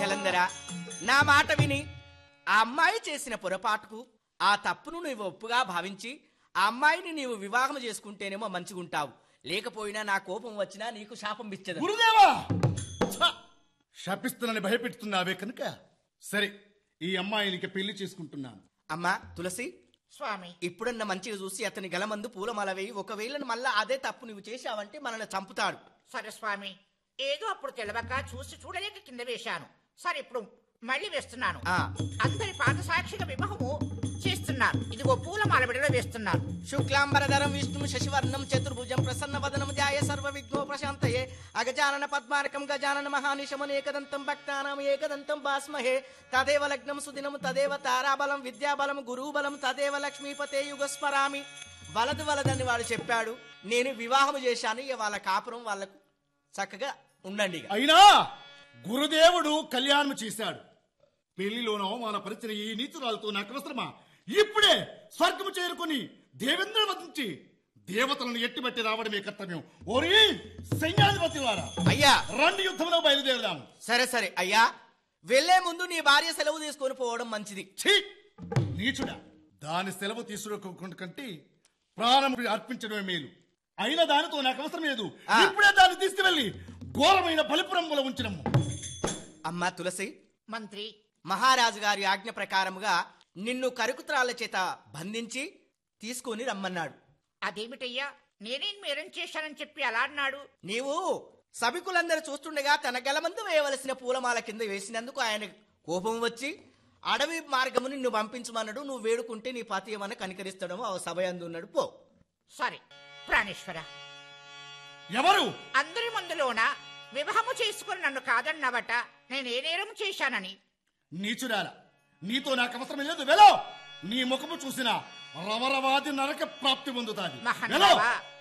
జలంధర నా మాట విని ఆ అమ్మాయి చేసిన పొరపాటుకు ఆ తప్పును నీవు ఒప్పుగా భావించి ఆ అమ్మాయిని నీవు వివాహం చేసుకుంటేనేమో మంచిగుంటావు లేకపోయినా నా కోపం వచ్చినా నీకు శాపం ఇచ్చదు గురుదేవా ఛ! శపిస్తున్నానని భయపెడుతున్నావే కనుక సరే ఈ అమ్మాయినికి పెళ్లి చేసుకుంటున్నాను అమ్మా తులసి స్వామి ఇప్పుడన్న మంచిగా చూసి అతని గలమందు పూలమాల వేయి ఒకవేళ మళ్ళా అదే తప్పు నువ్వు చేశావంటే మనల్ని చంపుతాడు సరే స్వామి ఏదో అప్పుడు తెలవక చూసి చూడలేక కింద వేశాను సరే ఇప్పుడు మళ్ళీ వేస్తున్నాను ఆ. అందరి పాత సాక్షిగా వివాహము చేస్తున్నారు ఇదిగో పూల మాలబిడలో వేస్తున్నారు శుక్లాంబరధరం విష్ణు శశివర్ణం చతుర్భుజం ప్రసన్న వదనం జాయ సర్వ విఘ్నో ప్రశాంతయే అగజానన పద్మారకం గజానన మహానిశమన్ ఏకదంతం భక్తానాం ఏకదంతం భాస్మహే తదేవ లగ్నం సుదినం తదేవ తారాబలం విద్యాబలం గురుబలం తదేవ లక్ష్మీపతే యుగస్మరామి వలదు వలదని వాడు చెప్పాడు నేను వివాహం చేశాను ఇక వాళ్ళ కాపురం వాళ్ళకు చక్కగా ఉండండి ఇక. అయినా గురుదేవుడు కళ్యాణం చేశాడు పెళ్లిలోనో మన పరిచిన ఈ నీచురాలతో నాకు అవసరమా ఇప్పుడే స్వర్గము చేరుకొని దేవేంద్ర వధించి దేవతలను ఎట్టిబట్టి రావడమే కర్తవ్యం ఓరి సైన్యాధిపతి వారా అయ్యా రండి యుద్ధంలో బయలుదేరదాం సరే సరే అయ్యా వెళ్లే ముందు నీ భార్య సెలవు తీసుకొని పోవడం మంచిది ఛీ నీచుడా దాని సెలవు తీసుకోకుండా కంటే ప్రాణం అర్పించడమే మేలు అయిన దానితో నాకు అవసరం లేదు ఆ. ఇప్పుడే దాన్ని తీసుకువెళ్ళి ఘోరమైన బలిపురంలో ఉంచినము అమ్మా తులసి మంత్రి మహారాజు గారి ఆజ్ఞ ప్రకారముగా నిన్ను కరుకుత్రాల చేత బంధించి తీసుకొని రమ్మన్నాడు అదేమిటయ్యా నేనేం మేరం చేశానని చెప్పి అలా అన్నాడు నీవు సభికులందరూ చూస్తుండగా తన గలమందు వేయవలసిన పూలమాల కింద వేసినందుకు ఆయన కోపం వచ్చి అడవి మార్గము నిన్ను పంపించమన్నాడు నువ్వు వేడుకుంటే నీ పతి ఏమన్నా కనికరిస్తాడమో ఆ సభ అందు ఉన్నాడు పో సరే ప్రాణేశ్వర ఎవరు అందరి ముందులోన వివాహము చేసుకుని నన్ను కాదన్నావట నేను ఏ నేరం చేశానని నీచుడాల నీతో నాకు అవసరం లేదు వెలో నీ ముఖము చూసిన రవరవాది నరక ప్రాప్తి పొందుతాది వెలో మహానుభావా